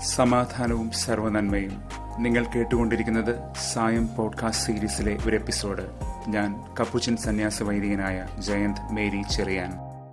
സമാധാനവും സർവനന്മയും നിങ്ങൾ കേട്ടുകൊണ്ടിരിക്കുന്നത് സായം പോഡ്കാസ്റ്റ് സീരീസിലെ ഒരു എപ്പിസോഡ് ഞാൻ കപ്പുച്ചൻ സന്യാസ വൈദികനായ ജയന്ത് മേരി ചെറിയാൻ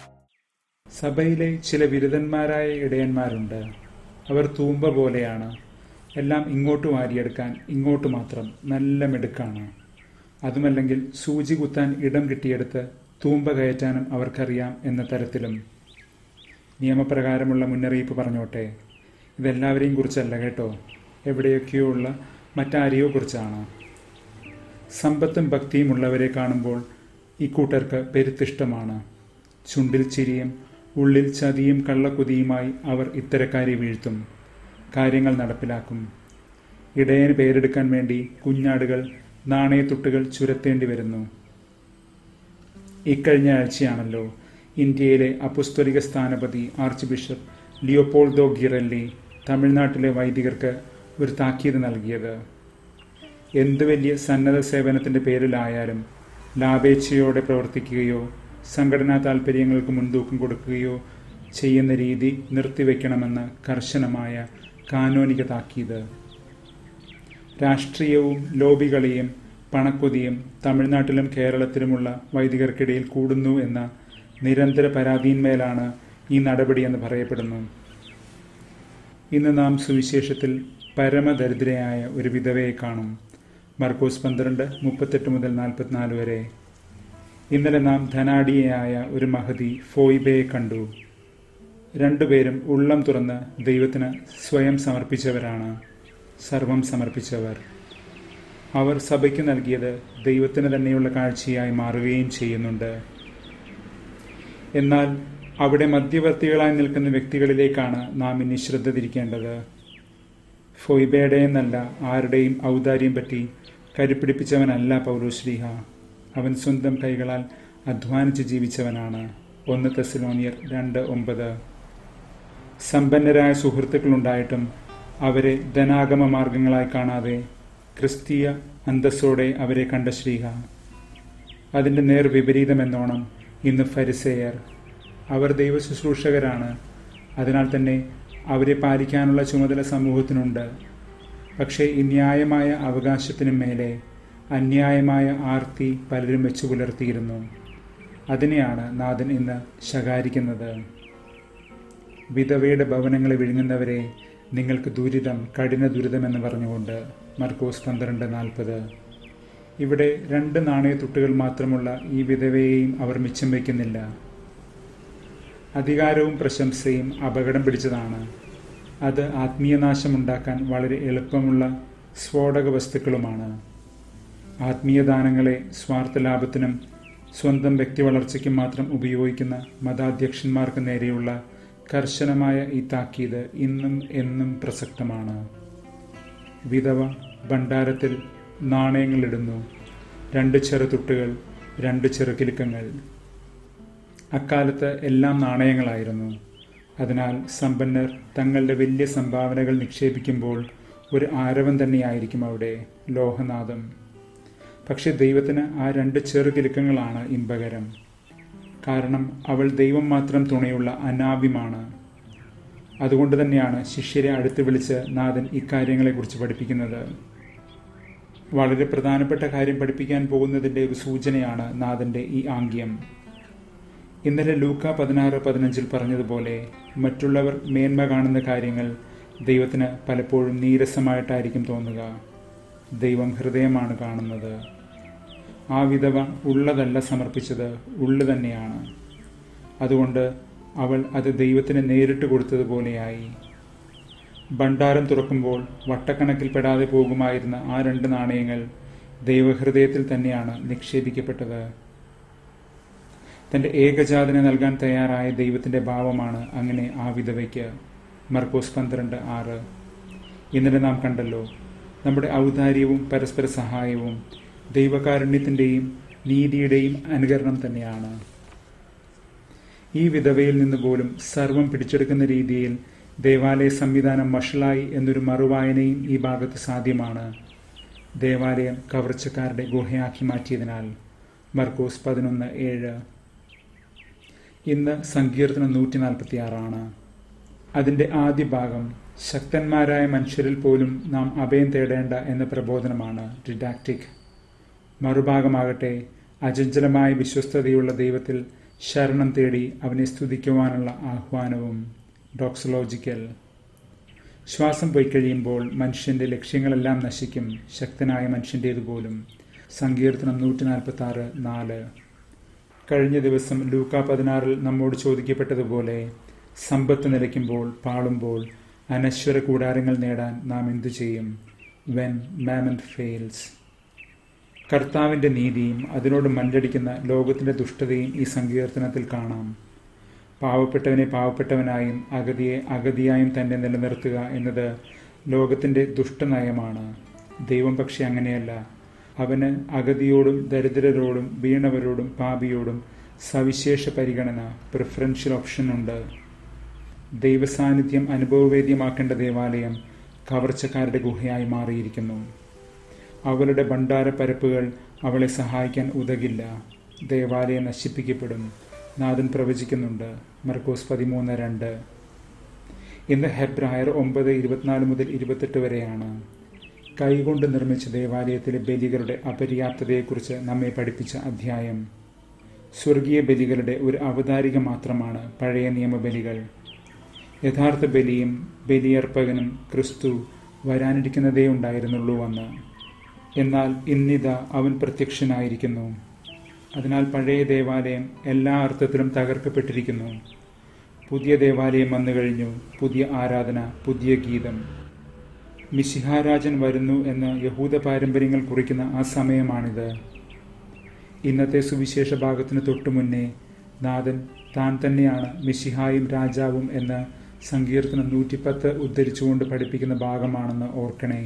സഭയിലെ ചില ബിരുദന്മാരായ ഇടയന്മാരുണ്ട് അവർ തൂമ്പ പോലെയാണ് എല്ലാം ഇങ്ങോട്ട് വാരിയെടുക്കാൻ ഇങ്ങോട്ട് മാത്രം നല്ല മിടുക്കാണ് അതുമല്ലെങ്കിൽ സൂചി കുത്താൻ ഇടം കിട്ടിയെടുത്ത് തൂമ്പ കയറ്റാനും അവർക്കറിയാം എന്ന തരത്തിലും നിയമപ്രകാരമുള്ള മുന്നറിയിപ്പ് പറഞ്ഞോട്ടെ ഇതെല്ലാവരെയും കുറിച്ചല്ല കേട്ടോ എവിടെയൊക്കെയോ ഉള്ള മറ്റാരെയോ കുറിച്ചാണ് സമ്പത്തും ഭക്തിയും ഉള്ളവരെ കാണുമ്പോൾ ഇക്കൂട്ടർക്ക് പെരുത്തിഷ്ടമാണ് ചുണ്ടിൽ ചിരിയും ഉള്ളിൽ ചതിയും കള്ളക്കുതിയുമായി അവർ ഇത്തരക്കാരെ വീഴ്ത്തും കാര്യങ്ങൾ നടപ്പിലാക്കും ഇടയന് പേരെടുക്കാൻ വേണ്ടി കുഞ്ഞാടുകൾ നാണയത്തുട്ടുകൾ ചുരത്തേണ്ടി വരുന്നു ഇക്കഴിഞ്ഞ ആഴ്ചയാണല്ലോ ഇന്ത്യയിലെ അപുസ്തലിക സ്ഥാനപതി ആർച്ച് ബിഷപ്പ് ലിയോപോൾദോ ഗിറല്ലി തമിഴ്നാട്ടിലെ വൈദികർക്ക് ഒരു താക്കീത് നൽകിയത് എന്തു വലിയ സന്നദ്ധ സേവനത്തിന്റെ പേരിലായാലും ലാഭേച്ഛയോടെ പ്രവർത്തിക്കുകയോ സംഘടനാ താൽപ്പര്യങ്ങൾക്ക് മുൻതൂക്കം കൊടുക്കുകയോ ചെയ്യുന്ന രീതി നിർത്തിവെക്കണമെന്ന് കർശനമായ കാനോനിക താക്കീത് രാഷ്ട്രീയവും ലോബികളിയും പണക്കൊതിയും തമിഴ്നാട്ടിലും കേരളത്തിലുമുള്ള വൈദികർക്കിടയിൽ കൂടുന്നു എന്ന നിരന്തര പരാതിയിന്മേലാണ് ഈ നടപടിയെന്ന് പറയപ്പെടുന്നു ഇന്ന് നാം സുവിശേഷത്തിൽ പരമദരിദ്രയായ ഒരു വിധവയെ കാണും മർക്കോസ് പന്ത്രണ്ട് മുപ്പത്തെട്ട് മുതൽ നാൽപ്പത്തിനാല് വരെ ഇന്നലെ നാം ധനാടിയായ ഒരു മഹതി ഫോയിബയെ കണ്ടു രണ്ടുപേരും ഉള്ളം തുറന്ന് ദൈവത്തിന് സ്വയം സമർപ്പിച്ചവരാണ് സർവം സമർപ്പിച്ചവർ അവർ സഭയ്ക്ക് നൽകിയത് ദൈവത്തിന് തന്നെയുള്ള കാഴ്ചയായി മാറുകയും ചെയ്യുന്നുണ്ട് എന്നാൽ അവിടെ മധ്യവർത്തികളായി നിൽക്കുന്ന വ്യക്തികളിലേക്കാണ് നാം ഇനി ശ്രദ്ധ തിരിക്കേണ്ടത് ഫൊയ്ബയുടെ എന്നല്ല ആരുടെയും ഔദാര്യം പറ്റി കരുപ്പിടിപ്പിച്ചവനല്ല പൗലോശ്രീഹ അവൻ സ്വന്തം കൈകളാൽ അധ്വാനിച്ച് ജീവിച്ചവനാണ് ഒന്ന് തെസിലോനിയർ രണ്ട് ഒമ്പത് സമ്പന്നരായ സുഹൃത്തുക്കളുണ്ടായിട്ടും അവരെ ധനാഗമ മാർഗങ്ങളായി കാണാതെ ക്രിസ്തീയ അന്തസ്സോടെ അവരെ കണ്ട ശ്രീഹ അതിൻ്റെ നേർ വിപരീതമെന്നോണം ഇന്ന് ഫരിസേയർ അവർ ദൈവ ശുശ്രൂഷകരാണ് അതിനാൽ തന്നെ അവരെ പാലിക്കാനുള്ള ചുമതല സമൂഹത്തിനുണ്ട് പക്ഷേ ഈ ന്യായമായ അവകാശത്തിനു മേലെ അന്യായമായ ആർത്തി പലരും വെച്ചു പുലർത്തിയിരുന്നു അതിനെയാണ് നാഥൻ ഇന്ന് ശകാരിക്കുന്നത് വിധവയുടെ ഭവനങ്ങളെ വിഴുങ്ങുന്നവരെ നിങ്ങൾക്ക് ദുരിതം കഠിന ദുരിതമെന്ന് പറഞ്ഞുകൊണ്ട് മർക്കോസ് പന്ത്രണ്ട് നാൽപ്പത് ഇവിടെ രണ്ട് നാണയത്തുട്ടുകൾ മാത്രമുള്ള ഈ വിധവയെയും അവർ മിച്ചം വയ്ക്കുന്നില്ല അധികാരവും പ്രശംസയും അപകടം പിടിച്ചതാണ് അത് ആത്മീയനാശമുണ്ടാക്കാൻ വളരെ എളുപ്പമുള്ള സ്ഫോടക വസ്തുക്കളുമാണ് ആത്മീയദാനങ്ങളെ സ്വാർത്ഥ ലാഭത്തിനും സ്വന്തം വ്യക്തി വളർച്ചയ്ക്കും മാത്രം ഉപയോഗിക്കുന്ന മതാധ്യക്ഷന്മാർക്ക് നേരെയുള്ള കർശനമായ ഈ താക്കീത് ഇന്നും എന്നും പ്രസക്തമാണ് വിധവ ഭണ്ഡാരത്തിൽ നാണയങ്ങളിടുന്നു രണ്ട് ചെറുതുട്ടുകൾ രണ്ട് ചെറുകിലുക്കങ്ങൾ അക്കാലത്ത് എല്ലാം നാണയങ്ങളായിരുന്നു അതിനാൽ സമ്പന്നർ തങ്ങളുടെ വലിയ സംഭാവനകൾ നിക്ഷേപിക്കുമ്പോൾ ഒരു ആരവം തന്നെയായിരിക്കും അവിടെ ലോഹനാഥം പക്ഷെ ദൈവത്തിന് ആ രണ്ട് ചെറുകിലുക്കങ്ങളാണ് ഇമ്പകരം കാരണം അവൾ ദൈവം മാത്രം തുണയുള്ള അനാവ്യമാണ് അതുകൊണ്ട് തന്നെയാണ് ശിഷ്യരെ അടുത്ത് വിളിച്ച് നാഥൻ ഇക്കാര്യങ്ങളെക്കുറിച്ച് പഠിപ്പിക്കുന്നത് വളരെ പ്രധാനപ്പെട്ട കാര്യം പഠിപ്പിക്കാൻ പോകുന്നതിൻ്റെ ഒരു സൂചനയാണ് നാഥൻ്റെ ഈ ആംഗ്യം ഇന്നലെ ലൂക്ക പതിനാറ് പതിനഞ്ചിൽ പറഞ്ഞതുപോലെ മറ്റുള്ളവർ മേന്മ കാണുന്ന കാര്യങ്ങൾ ദൈവത്തിന് പലപ്പോഴും നീരസമായിട്ടായിരിക്കും തോന്നുക ദൈവം ഹൃദയമാണ് കാണുന്നത് ആ വിധവ ഉള്ളതല്ല സമർപ്പിച്ചത് ഉള്ളു തന്നെയാണ് അതുകൊണ്ട് അവൾ അത് ദൈവത്തിന് നേരിട്ട് കൊടുത്തതുപോലെയായി ഭണ്ഡാരം തുറക്കുമ്പോൾ വട്ടക്കണക്കിൽപ്പെടാതെ പോകുമായിരുന്ന ആ രണ്ട് നാണയങ്ങൾ ദൈവഹൃദയത്തിൽ തന്നെയാണ് നിക്ഷേപിക്കപ്പെട്ടത് തന്റെ ഏകജാതനെ നൽകാൻ തയ്യാറായ ദൈവത്തിന്റെ ഭാവമാണ് അങ്ങനെ ആ വിധവയ്ക്ക് മർക്കോസ് പന്ത്രണ്ട് ആറ് ഇന്നലെ നാം കണ്ടല്ലോ നമ്മുടെ ഔദാര്യവും പരസ്പര സഹായവും ദൈവകാരുണ്യത്തിൻ്റെയും നീതിയുടെയും അനുകരണം തന്നെയാണ് ഈ വിധവയിൽ നിന്ന് പോലും സർവം പിടിച്ചെടുക്കുന്ന രീതിയിൽ ദേവാലയ സംവിധാനം വഷളായി എന്നൊരു മറുവായനയും ഈ ഭാഗത്ത് സാധ്യമാണ് ദേവാലയം കവർച്ചക്കാരുടെ ഗുഹയാക്കി മാറ്റിയതിനാൽ മർക്കോസ് പതിനൊന്ന് ഏഴ് ഇന്ന് സങ്കീർത്തനം നൂറ്റി നാൽപ്പത്തി ആറാണ് അതിൻ്റെ ആദ്യ ഭാഗം ശക്തന്മാരായ മനുഷ്യരിൽ പോലും നാം അഭയം തേടേണ്ട എന്ന പ്രബോധനമാണ് ഡിഡാക്റ്റിക് മറുഭാഗമാകട്ടെ അചഞ്ചലമായ വിശ്വസ്തതയുള്ള ദൈവത്തിൽ ശരണം തേടി അവനെ സ്തുതിക്കുവാനുള്ള ആഹ്വാനവും ഡോക്സോളജിക്കൽ ശ്വാസം പോയി കഴിയുമ്പോൾ മനുഷ്യന്റെ ലക്ഷ്യങ്ങളെല്ലാം നശിക്കും ശക്തനായ മനുഷ്യൻ്റേതുപോലും സങ്കീർത്തനം നൂറ്റി നാൽപ്പത്തി ആറ് നാല് കഴിഞ്ഞ ദിവസം ലൂക്ക പതിനാറിൽ നമ്മോട് ചോദിക്കപ്പെട്ടതുപോലെ സമ്പത്ത് നിലയ്ക്കുമ്പോൾ പാളുമ്പോൾ അനശ്വര കൂടാരങ്ങൾ നേടാൻ നാം എന്തു ചെയ്യും വെൻ മാമൻ ഫെയിൽസ് കർത്താവിന്റെ നീതിയും അതിനോട് മല്ലടിക്കുന്ന ലോകത്തിന്റെ ദുഷ്ടതയും ഈ സങ്കീർത്തനത്തിൽ കാണാം പാവപ്പെട്ടവനെ പാവപ്പെട്ടവനായും അഗതിയെ അഗതിയായും തന്നെ നിലനിർത്തുക എന്നത് ലോകത്തിന്റെ ദുഷ്ടനയമാണ് ദൈവം പക്ഷെ അങ്ങനെയല്ല അവന് അഗതിയോടും ദരിദ്രരോടും വീണവരോടും പാപിയോടും സവിശേഷ പരിഗണന പ്രിഫറൻഷ്യൽ ഓപ്ഷൻ ഉണ്ട് ദൈവസാന്നിധ്യം അനുഭവവേദ്യമാക്കേണ്ട ദേവാലയം കവർച്ചക്കാരുടെ ഗുഹയായി മാറിയിരിക്കുന്നു അവളുടെ ഭണ്ഡാരപ്പരപ്പുകൾ അവളെ സഹായിക്കാൻ ഉതകില്ല ദേവാലയം നശിപ്പിക്കപ്പെടും നാഥൻ പ്രവചിക്കുന്നുണ്ട് മർക്കോസ് പതിമൂന്ന് രണ്ട് ഇന്ന് ഹെബ്രായർ ഒമ്പത് ഇരുപത്തിനാല് മുതൽ ഇരുപത്തെട്ട് വരെയാണ് കൈകൊണ്ട് നിർമ്മിച്ച ദേവാലയത്തിലെ ബലികളുടെ അപര്യാപ്തതയെക്കുറിച്ച് നമ്മെ പഠിപ്പിച്ച അധ്യായം സ്വർഗീയ ബലികളുടെ ഒരു അവതാരിക മാത്രമാണ് പഴയ നിയമബലികൾ യഥാർത്ഥ ബലിയും ബലിയർപ്പകനും ക്രിസ്തു വരാനിരിക്കുന്നതേ ഉണ്ടായിരുന്നുള്ളൂ അന്ന് എന്നാൽ ഇന്നിതാ അവൻ പ്രത്യക്ഷനായിരിക്കുന്നു അതിനാൽ പഴയ ദേവാലയം എല്ലാ അർത്ഥത്തിലും തകർക്കപ്പെട്ടിരിക്കുന്നു പുതിയ ദേവാലയം വന്നു കഴിഞ്ഞു പുതിയ ആരാധന പുതിയ ഗീതം മിശിഹാരാജൻ വരുന്നു എന്ന് യഹൂദ പാരമ്പര്യങ്ങൾ കുറിക്കുന്ന ആ സമയമാണിത് ഇന്നത്തെ സുവിശേഷ ഭാഗത്തിന് തൊട്ടു മുന്നേ നാഥൻ താൻ തന്നെയാണ് മിശിഹായും രാജാവും എന്ന് സങ്കീർത്തനം നൂറ്റിപ്പത്ത് ഉദ്ധരിച്ചുകൊണ്ട് പഠിപ്പിക്കുന്ന ഭാഗമാണെന്ന് ഓർക്കണേ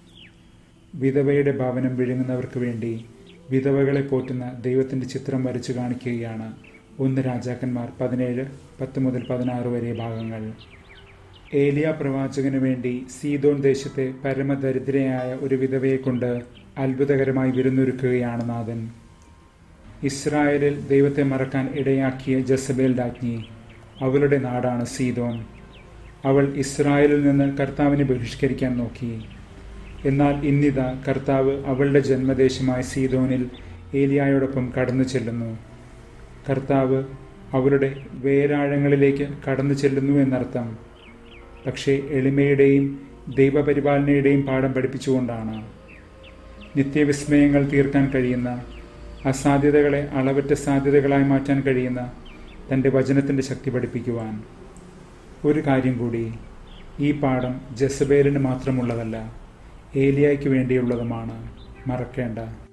വിധവയുടെ ഭവനം വിഴുങ്ങുന്നവർക്ക് വേണ്ടി വിധവകളെ പോറ്റുന്ന ദൈവത്തിന്റെ ചിത്രം വരച്ചു കാണിക്കുകയാണ് ഒന്ന് രാജാക്കന്മാർ പതിനേഴ് പത്ത് മുതൽ പതിനാറ് വരെ ഭാഗങ്ങൾ ഏലിയ പ്രവാചകന് വേണ്ടി സീതോൻ ദേശത്തെ പരമദരിദ്രയായ ഒരു വിധവയെ കൊണ്ട് അത്ഭുതകരമായി വിരുന്നൊരുക്കുകയാണ് നാഥൻ ഇസ്രായേലിൽ ദൈവത്തെ മറക്കാൻ ഇടയാക്കിയ ജസബേൽ രാജ്ഞി അവളുടെ നാടാണ് സീതോൻ അവൾ ഇസ്രായേലിൽ നിന്ന് കർത്താവിനെ ബഹിഷ്കരിക്കാൻ നോക്കി എന്നാൽ ഇന്നിതാ കർത്താവ് അവളുടെ ജന്മദേശമായ സീതോനിൽ ഏലിയായോടൊപ്പം കടന്നു ചെല്ലുന്നു കർത്താവ് അവളുടെ വേരാഴങ്ങളിലേക്ക് കടന്നു ചെല്ലുന്നു എന്നർത്ഥം പക്ഷേ എളിമയുടെയും ദൈവപരിപാലനയുടെയും പാഠം പഠിപ്പിച്ചുകൊണ്ടാണ് നിത്യവിസ്മയങ്ങൾ തീർക്കാൻ കഴിയുന്ന അസാധ്യതകളെ അളവറ്റ സാധ്യതകളായി മാറ്റാൻ കഴിയുന്ന തൻ്റെ വചനത്തിൻ്റെ ശക്തി പഠിപ്പിക്കുവാൻ ഒരു കാര്യം കൂടി ഈ പാഠം ജസബേലിന് മാത്രമുള്ളതല്ല ഏലിയായ്ക്ക് വേണ്ടിയുള്ളതുമാണ് മറക്കേണ്ട